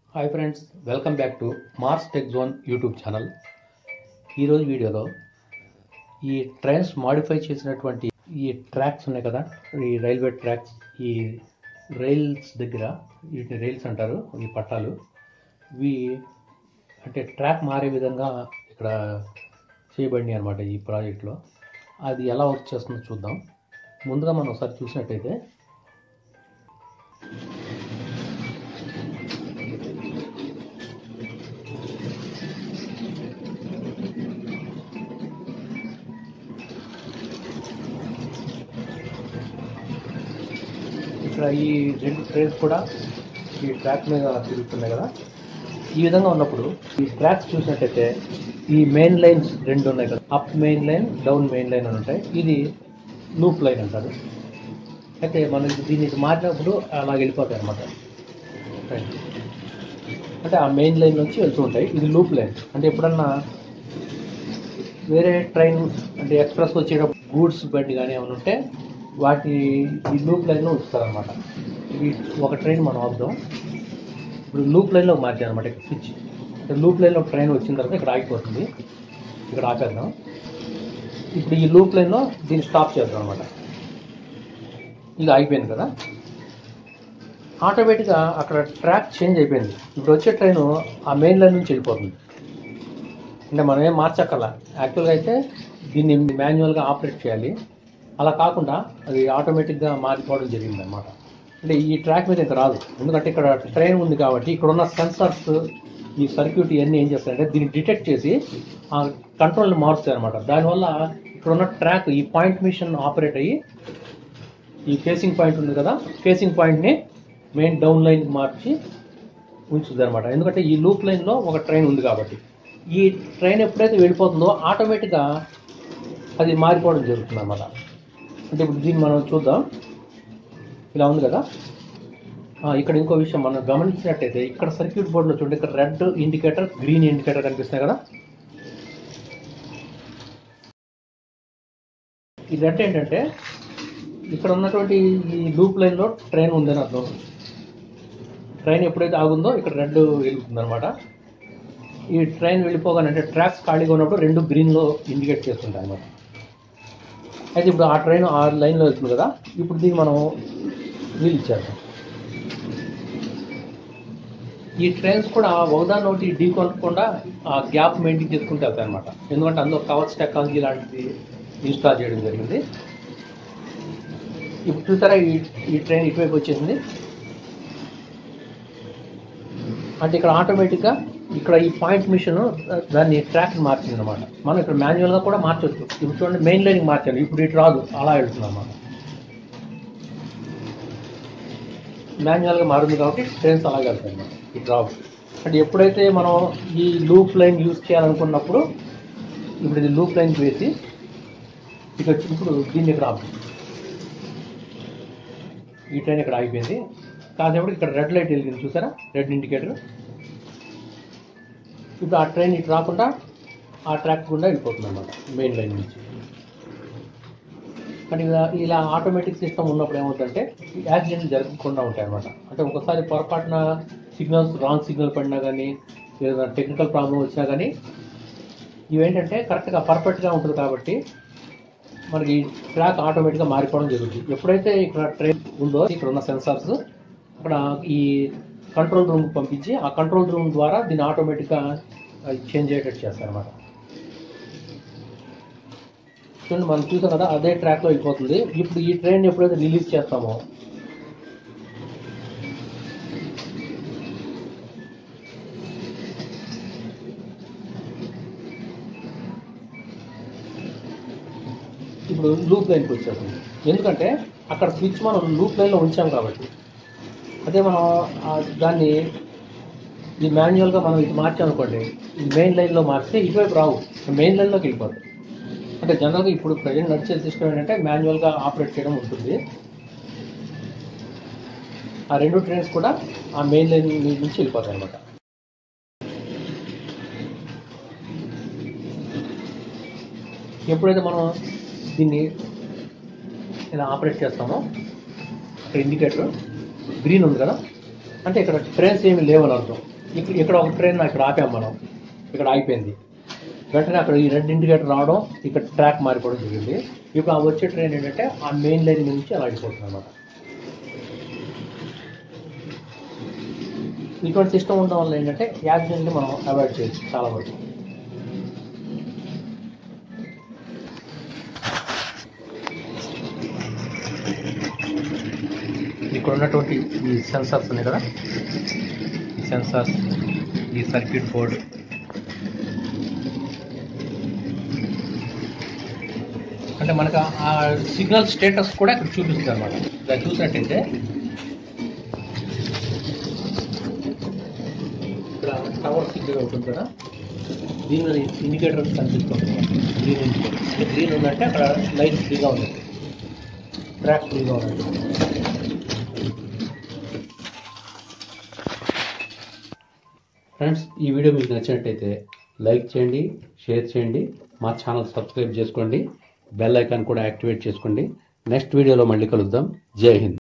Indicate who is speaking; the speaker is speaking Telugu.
Speaker 1: hi friends welcome back to Mars Tech Zone YouTube channel ఈరోజు వీడియోలో ఈ ట్రైన్స్ మాడిఫై చేసినటువంటి ఈ ట్రాక్స్ ఉన్నాయి కదా ఈ రైల్వే ట్రాక్స్ ఈ రైల్స్ దగ్గర వీటిని రైల్స్ అంటారు ఈ పట్టాలు ఇవి అంటే ట్రాక్ మారే విధంగా ఇక్కడ చేయబడినాయి అనమాట ఈ ప్రాజెక్ట్లో అది ఎలా వర్క్ చేస్తుందో చూద్దాం ముందుగా మనం ఒకసారి చూసినట్టయితే ఇక్కడ ఈ రెండు ట్రైన్స్ కూడా ఈ ట్రాక్ మీద తిరుగుతున్నాయి కదా ఈ విధంగా ఉన్నప్పుడు ఈ ట్రాక్స్ చూసినట్టయితే ఈ మెయిన్ లైన్స్ రెండు ఉన్నాయి కదా up main line down main line అని ఉంటాయి ఇది లూప్ లైన్ అంటారు అయితే మనం దీన్ని ఇటు మార్చినప్పుడు అలా వెళ్ళిపోతాయి అనమాట అంటే ఆ మెయిన్ లైన్ నుంచి వెళ్తూ ఉంటాయి ఇది లూప్ లైన్ అంటే ఎప్పుడన్నా వేరే ట్రైన్ అంటే ఎక్స్ప్రెస్ వచ్చేటప్పుడు గూడ్స్ బండి కానీ ఏమైనా ఉంటే వాటి ఈ లూప్ లైన్లో ఉంచుతారనమాట ఇది ఒక ట్రైన్ మనం ఆపుదాం ఇప్పుడు లూప్ లైన్లో మార్చారు అనమాట ఇక్కడ స్విచ్ అంటే లూప్ లైన్లో ట్రైన్ వచ్చిన తర్వాత ఇక్కడ ఆగిపోతుంది ఇక్కడ ఆపేద్దాం ఇప్పుడు ఈ లూప్ లైన్లో దీన్ని స్టాప్ చేద్దాం అనమాట ఇది ఆగిపోయింది కదా ఆటోమేటిక్గా అక్కడ ట్రాక్ చేంజ్ అయిపోయింది ఇప్పుడు వచ్చే ట్రైన్ ఆ మెయిన్ లైన్ నుంచి వెళ్ళిపోతుంది అంటే మనం ఏం మార్చక్కల యాక్చువల్గా అయితే దీన్ని మాన్యువల్గా ఆపరేట్ చేయాలి అలా కాకుండా అది ఆటోమేటిక్గా మారిపోవడం జరిగింది అనమాట అంటే ఈ ట్రాక్ మీద ఇంకా రాదు ఎందుకంటే ఇక్కడ ట్రైన్ ఉంది కాబట్టి ఇక్కడ ఉన్న సెన్సార్స్ ఈ సర్క్యూట్ ఇవన్నీ ఏం చేస్తాయంటే దీన్ని డిటెక్ట్ చేసి ఆ కంట్రోల్ని మారుస్తాయి అనమాట దానివల్ల ఇక్కడ ఉన్న ట్రాక్ ఈ పాయింట్ మిషన్ ఆపరేట్ అయ్యి ఈ ఫేసింగ్ పాయింట్ ఉంది కదా ఫేసింగ్ పాయింట్ని మెయిన్ డౌన్ లైన్ మార్చి ఉంచుతుంది అనమాట ఎందుకంటే ఈ లూప్ లైన్లో ఒక ట్రైన్ ఉంది కాబట్టి ఈ ట్రైన్ ఎప్పుడైతే వెళ్ళిపోతుందో ఆటోమేటిక్గా అది మారిపోవడం జరుగుతుంది అనమాట అంటే ఇప్పుడు దీన్ని మనం చూద్దాం ఇలా ఉంది కదా ఆ, ఇక్కడ ఇంకో విషయం మనం గమనించినట్టయితే ఇక్కడ సర్క్యూట్ బోర్డులో చూడండి ఇక్కడ రెడ్ ఇండికేటర్ గ్రీన్ ఇండికేటర్ కనిపిస్తున్నాయి కదా ఈ రెడ్ ఏంటంటే ఇక్కడ ఉన్నటువంటి ఈ లూప్ లైన్లో ట్రైన్ ఉందని అర్థం ట్రైన్ ఎప్పుడైతే ఆగుందో ఇక్కడ రెడ్ వెలుగుతుంది అనమాట ఈ ట్రైన్ వెళ్ళిపోగానే అంటే ట్రాక్స్ ఖాళీగా ఉన్నప్పుడు రెండు గ్రీన్లో ఇండికేట్ చేస్తుంటాయి అనమాట అయితే ఇప్పుడు ఆ ట్రైన్ ఆ లైన్లో వెళ్తుంది కదా ఇప్పుడు దీన్ని మనం వీల్ ఇచ్చేద్దాం ఈ ట్రైన్స్ కూడా ఒకదాని ఒకటి ఢీ కొనకుండా ఆ గ్యాప్ మెయింటైన్ చేసుకుంటూ వెళ్తాయి అనమాట ఎందుకంటే అందులో కవర్స్ టెక్నాలజీ లాంటిది ఇన్స్టాల్ చేయడం జరిగింది ఇప్పుడు చూసారా ఈ ఈ ట్రైన్ ఇటువైపు వచ్చేసింది అంటే ఇక్కడ ఆటోమేటిక్గా ఇక్కడ ఈ పాయింట్ మిషన్ దాన్ని ట్రాక్ మార్చింది అనమాట మనం ఇక్కడ మాన్యువల్గా కూడా మార్చొచ్చు ఇప్పుడు చూడండి మెయిన్ లైన్ మార్చాలి ఇప్పుడు ఇటు రాదు అలా వెళ్తుంది అనమాట మాన్యువల్గా మారుంది కాబట్టి ట్రైన్స్ అలాగే వెళ్తాయి అనమాట ఇటు రావు అంటే ఎప్పుడైతే మనం ఈ లూప్ లైన్ యూజ్ చేయాలనుకున్నప్పుడు ఇప్పుడు ఇది లూప్ లైన్ వేసి ఇక ఇప్పుడు దీన్ని ఇక్కడ ఆపు ఈ ట్రైన్ ఇక్కడ ఆగిపోయింది కాసేపటి ఇక్కడ రెడ్ లైట్ వెలిగింది చూసారా రెడ్ ఇండికేటర్ ఇప్పుడు ఆ ట్రైన్ ఇటు రాకుండా ఆ ట్రాక్ గుండా వెళ్ళిపోతుంది అన్నమాట మెయిన్ లైన్ నుంచి కానీ ఇలా ఇలా ఆటోమేటిక్ సిస్టమ్ ఉన్నప్పుడు ఏమవుతుందంటే యాక్సిడెంట్ జరగకుండా ఉంటాయి అనమాట అంటే ఒకసారి పొరపాటున సిగ్నల్స్ రాంగ్ సిగ్నల్ పడినా కానీ లేదా టెక్నికల్ ప్రాబ్లం వచ్చినా కానీ ఇవేంటంటే కరెక్ట్గా పర్ఫెక్ట్గా ఉంటుంది కాబట్టి మనకి ట్రాక్ ఆటోమేటిక్గా మారిపోవడం జరుగుతుంది ఎప్పుడైతే ఇక్కడ ట్రైన్ ఉందో ఇక్కడ ఉన్న సెన్సార్స్ అక్కడ ఈ కంట్రోల్ రూమ్ పంపించి ఆ కంట్రోల్ రూమ్ ద్వారా దీన్ని ఆటోమేటిక్గా చేంజ్ అయ్యేటట్టు చేస్తారన్నమాట చూడండి మనం చూసాం కదా అదే ట్రాక్లో వెళ్ళిపోతుంది ఇప్పుడు ఈ ట్రైన్ ఎప్పుడైతే రిలీజ్ చేస్తామో ఇప్పుడు లూప్ లైన్కి వచ్చేస్తుంది ఎందుకంటే అక్కడ స్విచ్ మనం లూప్ లైన్లో ఉంచాం కాబట్టి అదే మనం ఆ దాన్ని ఈ మాన్యువల్గా మనం ఇది మార్చామనుకోండి ఈ మెయిన్ లైన్లో మార్చితే ఇటువైపు రావు మెయిన్ లైన్లోకి వెళ్ళిపోతాయి అంటే జనరల్గా ఇప్పుడు ప్రజెంట్ నడిచే సిస్టమ్ ఏంటంటే మాన్యువల్గా ఆపరేట్ చేయడం ఉంటుంది ఆ రెండు ట్రైన్స్ కూడా ఆ మెయిన్ లైన్ నుంచి వెళ్ళిపోతాయి అనమాట ఎప్పుడైతే మనం దీన్ని ఇలా ఆపరేట్ చేస్తామో ఇక్కడ ఇండికేటర్ గ్రీన్ ఉంది కదా అంటే ఇక్కడ ట్రైన్స్ ఏమి లేవని అర్థం ఇక్కడ ఇక్కడ ఒక ట్రైన్ ఇక్కడ ఆపాం మనం ఇక్కడ ఆగిపోయింది వెంటనే అక్కడ ఈ రెడ్ ఇండికేటర్ రావడం ఇక్కడ ట్రాక్ మారిపోవడం జరిగింది ఇప్పుడు ఆ వచ్చే ట్రైన్ ఏంటంటే ఆ మెయిన్ లైన్ నుంచి అలా వెళ్ళిపోతుంది అనమాట ఇటువంటి సిస్టమ్ ఉండడం వల్ల ఏంటంటే యాక్సిడెంట్ని మనం అవాయిడ్ చేయొచ్చు చాలా వరకు ఇక్కడ ఉన్నటువంటి ఈ సెన్సార్స్ ఉన్నాయి కదా ఈ సెన్సార్స్ ఈ సర్క్యూట్ బోర్డ్ అంటే మనకు ఆ సిగ్నల్ స్టేటస్ కూడా ఇక్కడ చూపిస్తుంది అనమాట ఇలా చూసినట్టయితే ఇక్కడ టవర్ సిగ్నల్ ఉంటుంది కదా దీని మీద ఇండికేటర్ కనిపిస్తుంది గ్రీన్ ఇండికేటర్ అంటే గ్రీన్ ఉందంటే అక్కడ లైట్ ఫ్రీగా ఉంది ట్రాక్ ఫ్రీగా ఉంది ఫ్రెండ్స్ ఈ వీడియో మీకు నచ్చినట్టయితే లైక్ చేయండి షేర్ చేయండి మా ఛానల్ సబ్స్క్రైబ్ చేసుకోండి బెల్ ఐకాన్ కూడా యాక్టివేట్ చేసుకోండి నెక్స్ట్ వీడియోలో మళ్ళీ కలుద్దాం జై హింద్